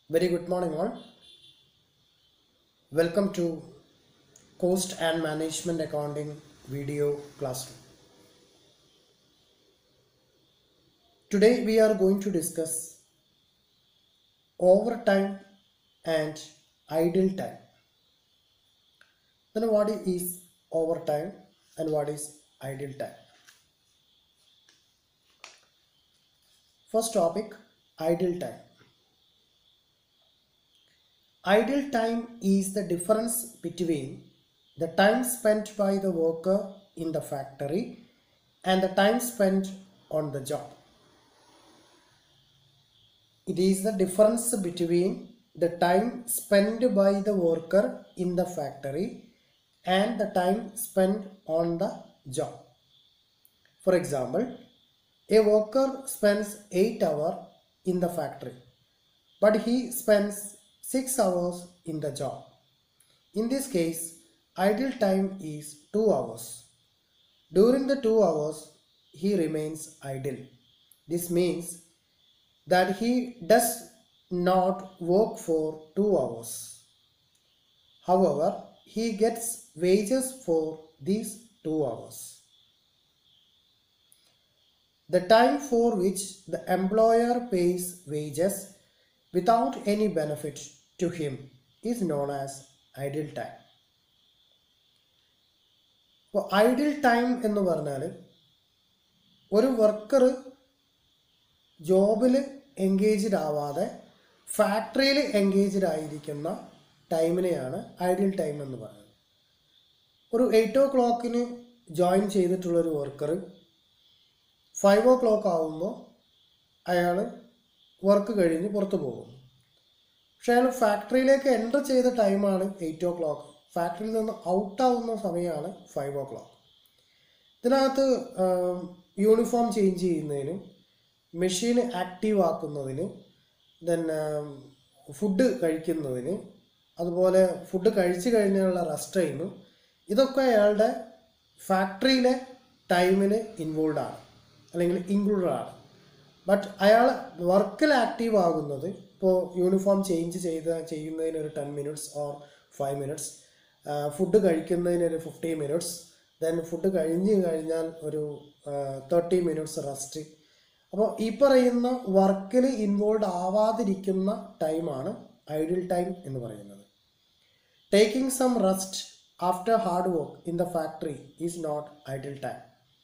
Very good morning, all. Welcome to Cost and Management Accounting video classroom. Today we are going to discuss overtime and idle time. Then, what is overtime and what is idle time? First topic idle time. Idle time is the difference between the time spent by the worker in the factory and the time spent on the job. It is the difference between the time spent by the worker in the factory and the time spent on the job. For example, a worker spends 8 hours in the factory, but he spends 6 hours in the job. In this case, idle time is 2 hours. During the 2 hours, he remains idle. This means that he does not work for 2 hours. However, he gets wages for these 2 hours. The time for which the employer pays wages without any benefit to him is known as idle time. അപ്പോൾ idle time എന്ന് പറഞ്ഞാൽ ഒരു worker ജോബിൽ engaged ആവാതെ ഫാക്ടറിയിൽ engaged ആയിരിക്കുന്ന ടൈമിനെയാണ് idle time എന്ന് പറയുന്നത് ഒരു എയ്റ്റ് ഓ ക്ലോക്കിന് ജോയിൻ ചെയ്തിട്ടുള്ളൊരു വർക്കർ ഫൈവ് ഓ ക്ലോക്ക് ആകുമ്പോൾ അയാൾ വർക്ക് കഴിഞ്ഞ് പുറത്തു പോകും പക്ഷെ അയാൾ ഫാക്ടറിയിലേക്ക് എൻ്റർ ചെയ്ത ടൈമാണ് എയ്റ്റ് ഓ ക്ലോക്ക് ഫാക്ടറിയിൽ നിന്ന് ഔട്ടാവുന്ന സമയമാണ് ഫൈവ് ഓ ക്ലോക്ക് ഇതിനകത്ത് യൂണിഫോം ചേഞ്ച് ചെയ്യുന്നതിന് മെഷീൻ ആക്റ്റീവ് ആക്കുന്നതിന് ദെൻ ഫുഡ് കഴിക്കുന്നതിന് അതുപോലെ ഫുഡ് കഴിച്ചു കഴിഞ്ഞുള്ള റെസ്റ്റ് ടൈം ഇതൊക്കെ അയാളുടെ ഫാക്ടറിയിലെ ടൈമിൽ ഇൻവോൾവ് ആണ് അല്ലെങ്കിൽ ഇൻക്ലൂഡഡ് ആണ് ബട്ട് അയാൾ വർക്കിൽ ആക്റ്റീവ് ആകുന്നത് ഇപ്പോൾ യൂണിഫോം ചേഞ്ച് ചെയ്ത് ചെയ്യുന്നതിന് ഒരു ten minutes or five minutes food കഴിക്കുന്നതിന് ഒരു ഫിഫ്റ്റി മിനിറ്റ്സ് ദെൻ ഫുഡ് കഴിഞ്ഞ് കഴിഞ്ഞാൽ ഒരു തേർട്ടി മിനിറ്റ്സ് റെസ്റ്റ് അപ്പോൾ ഈ പറയുന്ന വർക്കിൽ ഇൻവോൾവ് ആവാതിരിക്കുന്ന ടൈമാണ് ഐഡിൽ ടൈം എന്ന് പറയുന്നത് taking some rest after hard work in the factory is not idle time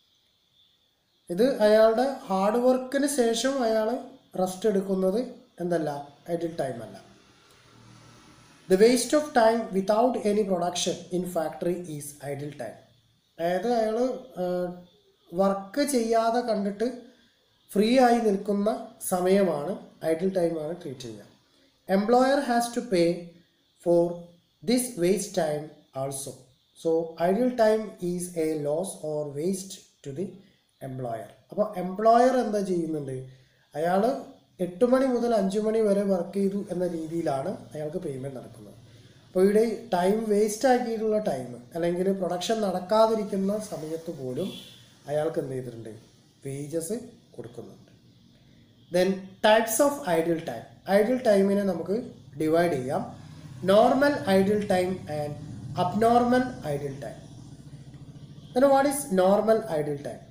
ഇത് അയാളുടെ ഹാർഡ് വർക്കിന് ശേഷം അയാൾ റെസ്റ്റ് എടുക്കുന്നത് എന്തല്ല ഐഡിൽ ടൈം അല്ല the waste of time without any production in factory is idle time അതായത് അയാൾ വർക്ക് ചെയ്യാതെ കണ്ടിട്ട് ഫ്രീ ആയി നിൽക്കുന്ന സമയമാണ് ഐഡിൽ ടൈമാണ് ട്രീറ്റ് ചെയ്യുക employer has to pay for this waste time also so idle time is a loss or waste to the employer അപ്പോൾ എംപ്ലോയർ എന്താ ചെയ്യുന്നുണ്ട് അയാൾ എട്ട് മണി മുതൽ അഞ്ച് മണി വരെ വർക്ക് ചെയ്തു എന്ന രീതിയിലാണ് അയാൾക്ക് പേയ്മെൻറ്റ് നടക്കുന്നത് അപ്പോൾ ഇവിടെ ടൈം വേസ്റ്റ് ആക്കിയിട്ടുള്ള ടൈം അല്ലെങ്കിൽ പ്രൊഡക്ഷൻ നടക്കാതിരിക്കുന്ന സമയത്ത് പോലും അയാൾക്ക് എന്ത് ചെയ്തിട്ടുണ്ട് വേജസ് കൊടുക്കുന്നുണ്ട് then types of idle time idle ടൈമിനെ നമുക്ക് ഡിവൈഡ് ചെയ്യാം normal idle time and abnormal idle time then what is normal idle time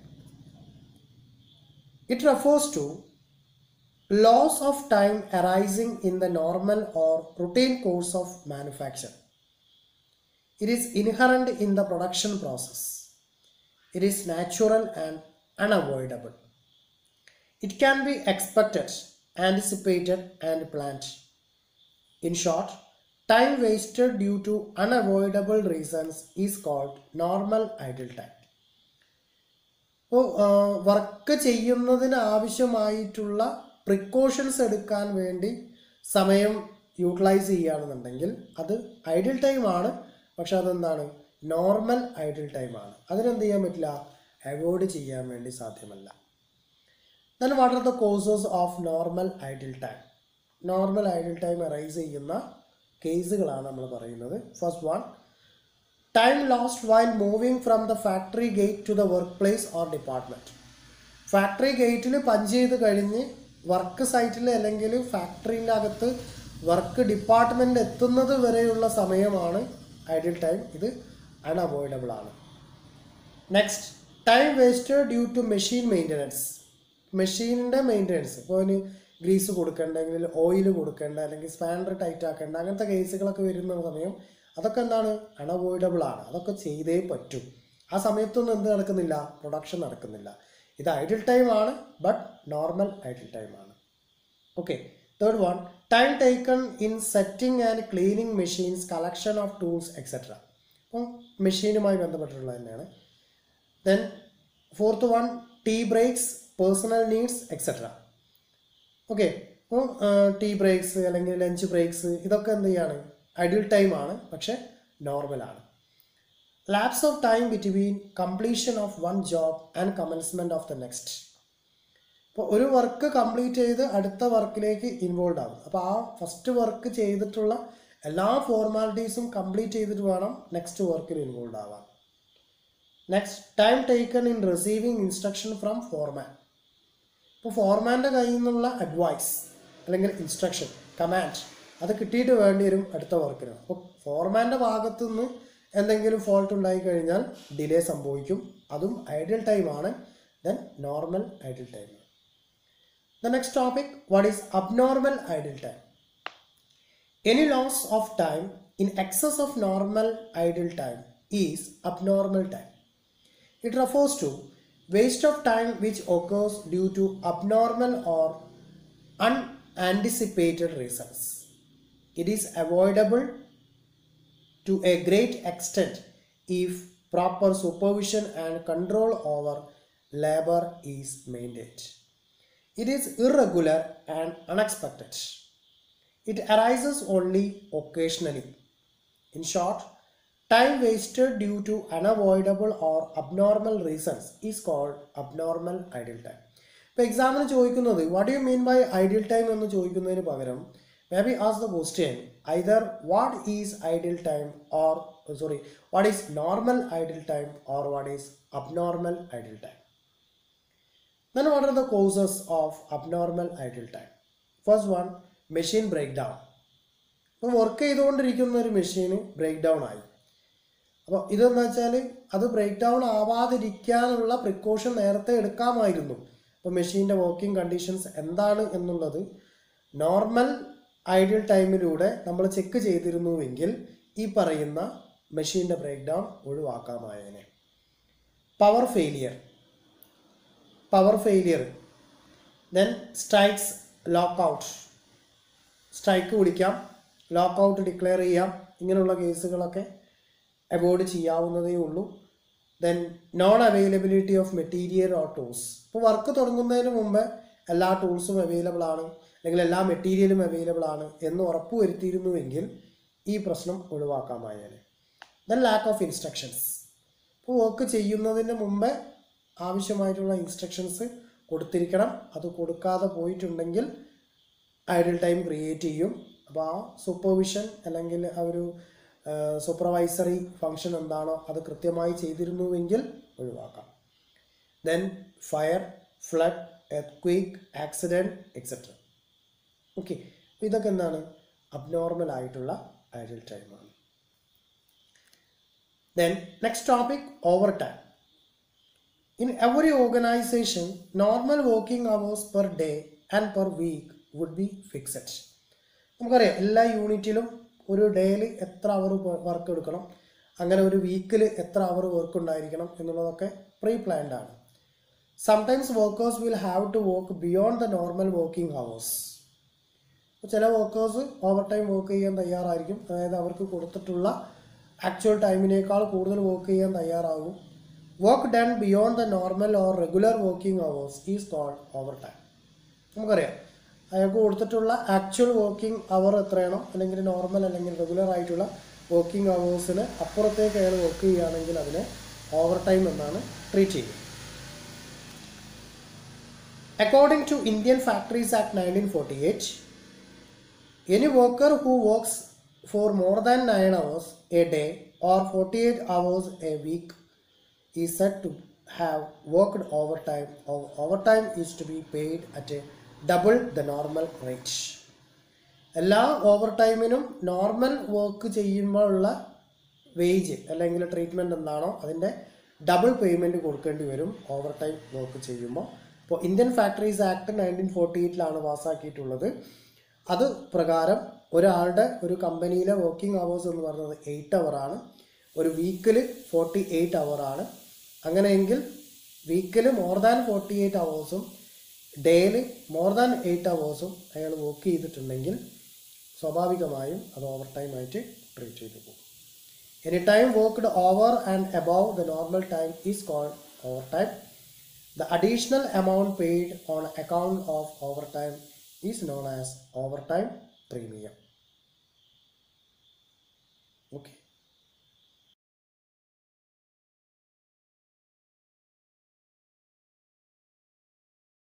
it refers to loss of time arising in the normal or routine course of manufacture it is inherent in the production process it is natural and unavoidable it can be expected anticipated and planned in short time wasted due to unavoidable reasons is called normal idle time അപ്പോൾ work ചെയ്യുന്നതിന് ആവശ്യമായിട്ടുള്ള precautions എടുക്കാൻ വേണ്ടി സമയം utilise ചെയ്യുകയാണെന്നുണ്ടെങ്കിൽ അത് idle ടൈമാണ് പക്ഷെ അതെന്താണ് നോർമൽ ഐഡിൽ ടൈമാണ് അതിനെന്ത് ചെയ്യാൻ പറ്റില്ല അവോയ്ഡ് ചെയ്യാൻ വേണ്ടി സാധ്യമല്ല then what are the causes of normal idle time normal idle time arise ചെയ്യുന്ന കേസുകളാണ് നമ്മൾ പറയുന്നത് first one time lost while moving from the factory gate to the work place or department factory ഗേറ്റിൽ punch ചെയ്ത് കഴിഞ്ഞ് work സൈറ്റിൽ അല്ലെങ്കിൽ ഫാക്ടറിൻ്റെ അകത്ത് വർക്ക് ഡിപ്പാർട്ട്മെൻറ്റ് എത്തുന്നത് വരെയുള്ള സമയമാണ് ഐഡിയൽ ടൈം ഇത് അൺഅവോയ്ഡബിൾ ആണ് next time wasted due to machine maintenance മെഷീനിൻ്റെ മെയിൻ്റനൻസ് ഇപ്പോൾ അതിന് ഗ്രീസ് കൊടുക്കേണ്ട അല്ലെങ്കിൽ ഓയിൽ കൊടുക്കേണ്ട അല്ലെങ്കിൽ സ്പാൻഡർ ടൈറ്റ് ആക്കേണ്ട അങ്ങനത്തെ കേസുകളൊക്കെ വരുന്ന സമയം അതൊക്കെ എന്താണ് അൺഅവോയ്ഡബിൾ ആണ് അതൊക്കെ ചെയ്തേ പറ്റൂ ആ സമയത്തൊന്നും എന്ത് നടക്കുന്നില്ല പ്രൊഡക്ഷൻ നടക്കുന്നില്ല ഇത് ഐഡിയൽ ടൈം ആണ് ബട്ട് നോർമൽ ഐഡിയൽ ടൈം ആണ് okay third one time taken in setting and cleaning machines collection of tools etcetera അപ്പം മെഷീനുമായി ബന്ധപ്പെട്ടിട്ടുള്ളത് തന്നെയാണ് then fourth one tea breaks personal needs etcetera okay അപ്പോൾ ടീ ബ്രേക്സ് അല്ലെങ്കിൽ lunch breaks ഇതൊക്കെ എന്ത് ചെയ്യാണ് ഐഡിയൽ ടൈം ആണ് പക്ഷെ നോർമലാണ് lapse of time between completion of one job and commencement of the next ഇപ്പോൾ ഒരു വർക്ക് കംപ്ലീറ്റ് ചെയ്ത് അടുത്ത വർക്കിലേക്ക് ഇൻവോൾവ് ആകും അപ്പോൾ ആ ഫസ്റ്റ് വർക്ക് ചെയ്തിട്ടുള്ള എല്ലാ ഫോർമാലിറ്റീസും കംപ്ലീറ്റ് ചെയ്തിട്ട് വേണം നെക്സ്റ്റ് വർക്കിൽ ഇൻവോൾവ് ആവാൻ next time taken in receiving instruction from foreman ഇപ്പോൾ ഫോർമാൻ്റെ കയ്യിൽ നിന്നുള്ള അഡ്വൈസ് അല്ലെങ്കിൽ ഇൻസ്ട്രക്ഷൻ കമാൻഡ് അത് കിട്ടിയിട്ട് വേണ്ടി വരും അടുത്ത വർക്കിന് അപ്പോൾ ഫോർമാൻ്റെ ഭാഗത്തു നിന്ന് എന്തെങ്കിലും ഫോൾട്ട് ഉണ്ടായി കഴിഞ്ഞാൽ ഡിലേ സംഭവിക്കും അതും ഐഡിയൽ ടൈമാണ് then normal ideal time the next topic what is abnormal ideal time any loss of time in excess of normal ideal time is abnormal time It refers to waste of time which occurs due to abnormal or unanticipated reasons. It is avoidable to a great extent if proper supervision and control over labor is maintained. It is irregular and unexpected. It arises only occasionally. In short, time wasted due to unavoidable or abnormal reasons is called abnormal ideal time. ഇപ്പോൾ എക്സാമിന് ചോദിക്കുന്നത് what you mean by ideal time എന്ന് ചോദിക്കുന്നതിന് പകരം may be as the question either what is ideal time or sorry what is normal ideal time or what is abnormal ideal time then what are the causes of abnormal idle time first one machine breakdown ഇപ്പോൾ work ചെയ്തുകൊണ്ടിരിക്കുന്ന ഒരു മെഷീന് break down ആയി അപ്പോൾ ഇതെന്ന് വെച്ചാൽ അത് break down ആവാതിരിക്കാനുള്ള precaution നേരത്തെ എടുക്കാമായിരുന്നു അപ്പോൾ മെഷീൻ്റെ വർക്കിംഗ് കണ്ടീഷൻസ് എന്താണ് എന്നുള്ളത് നോർമൽ ഐഡിയൽ ടൈമിലൂടെ നമ്മൾ ചെക്ക് ചെയ്തിരുന്നുവെങ്കിൽ ഈ പറയുന്ന മെഷീൻ്റെ ബ്രേക്ക് ഡൗൺ ഒഴിവാക്കാമായേനെ power failure power failure then strikes lockout strike വിളിക്കാം ലോക്കൗട്ട് ഡിക്ലെയർ ചെയ്യാം ഇങ്ങനെയുള്ള കേസുകളൊക്കെ അവോയ്ഡ് ചെയ്യാവുന്നതേ ഉള്ളൂ then non availability of material or tools ഇപ്പോൾ വർക്ക് തുടങ്ങുന്നതിന് മുമ്പ് എല്ലാ ടൂൾസും അവൈലബിൾ ആണ് അല്ലെങ്കിൽ എല്ലാ മെറ്റീരിയലും അവൈലബിൾ ആണ് എന്ന് ഉറപ്പ് വരുത്തിയിരുന്നുവെങ്കിൽ ഈ പ്രശ്നം ഒഴിവാക്കാമായേനെ ദെൻ ലാക്ക് ഓഫ് ഇൻസ്ട്രക്ഷൻസ് ഇപ്പോൾ വർക്ക് ചെയ്യുന്നതിന് മുമ്പ് ആവശ്യമായിട്ടുള്ള ഇൻസ്ട്രക്ഷൻസ് കൊടുത്തിരിക്കണം അത് കൊടുക്കാതെ പോയിട്ടുണ്ടെങ്കിൽ ഐഡിയൽ ടൈം ക്രിയേറ്റ് ചെയ്യും അപ്പോൾ ആ സൂപ്പർവിഷൻ അല്ലെങ്കിൽ ആ ഒരു സൂപ്പർവൈസറി ഫങ്ഷൻ എന്താണോ അത് കൃത്യമായി ചെയ്തിരുന്നുവെങ്കിൽ ഒഴിവാക്കാം then fire flood earthquake accident etcetera okay ഇതൊക്കെ എന്താണ് അബ്നോർമൽ ആയിട്ടുള്ള ഐഡിയൽ ടൈമാണ് then next topic overtime In every organization, normal working hours per day and per week would be fixed. നമുക്കറിയാം എല്ലാ യൂണിറ്റിലും ഒരു ഡേയിൽ എത്ര അവർ വർക്ക് എടുക്കണം അങ്ങനെ ഒരു വീക്കിൽ എത്ര അവർ വർക്ക് ഉണ്ടായിരിക്കണം എന്നുള്ളതൊക്കെ പ്രീ പ്ലാൻഡ് ആണ് sometimes workers will have to work beyond the normal working hours ചില വർക്കേഴ്സ് ഓവർ ടൈം വർക്ക് ചെയ്യാൻ തയ്യാറായിരിക്കും അതായത് അവർക്ക് കൊടുത്തിട്ടുള്ള ആക്ച്വൽ ടൈമിനേക്കാൾ കൂടുതൽ വർക്ക് ചെയ്യാൻ തയ്യാറാകും work done beyond the normal or regular working hours is called overtime നമുക്കറിയാം അയാൾക്ക് കൊടുത്തിട്ടുള്ള ആക്ച്വൽ വർക്കിംഗ് അവർ എത്രയാണോ അല്ലെങ്കിൽ നോർമൽ അല്ലെങ്കിൽ റെഗുലർ ആയിട്ടുള്ള വർക്കിംഗ് അവേഴ്സിന് അപ്പുറത്തേക്ക് അയാൾ വർക്ക് ചെയ്യുകയാണെങ്കിൽ അതിനെ ഓവർ ടൈം എന്നാണ് ട്രീറ്റ് ചെയ്യുന്നത് according to Indian Factories Act nineteen forty eight Any worker who works for more than 9 hours a day or 48 hours a week is said to have worked overtime or overtime is to be paid at a double the normal rate. എല്ലാ ഓവർ ടൈമിനും normal work ചെയ്യുമ്പോൾ ഉള്ള wage അല്ലെങ്കിൽ treatment എന്താണോ അതിൻ്റെ double payment കൊടുക്കേണ്ടി വരും ഓവർ ടൈം വർക്ക് ചെയ്യുമ്പോൾ ഇപ്പോൾ Indian Factories Act nineteen forty എയ്റ്റിലാണ് പാസ്സാക്കിയിട്ടുള്ളത് അത് പ്രകാരം ഒരാളുടെ ഒരു കമ്പനിയിലെ വർക്കിംഗ് അവേഴ്സ് എന്ന് പറയുന്നത് എയ്റ്റ് ആണ് ഒരു വീക്കിൽ ഫോർട്ടി എയ്റ്റ് ആണ് അങ്ങനെയെങ്കിൽ വീക്കിൽ മോർ ദാൻ ഫോർട്ടി എയ്റ്റ് അവേഴ്സും ഡേയിൽ മോർ ദാൻ എയ്റ്റ് അവേഴ്സും അയാൾ വർക്ക് ചെയ്തിട്ടുണ്ടെങ്കിൽ സ്വാഭാവികമായും അത് ഓവർ ടൈം ആയിട്ട് ട്രീറ്റ് ചെയ്തു പോകും any time worked over and above the normal time is called overtime the additional amount paid on account of overtime is known as overtime premium okay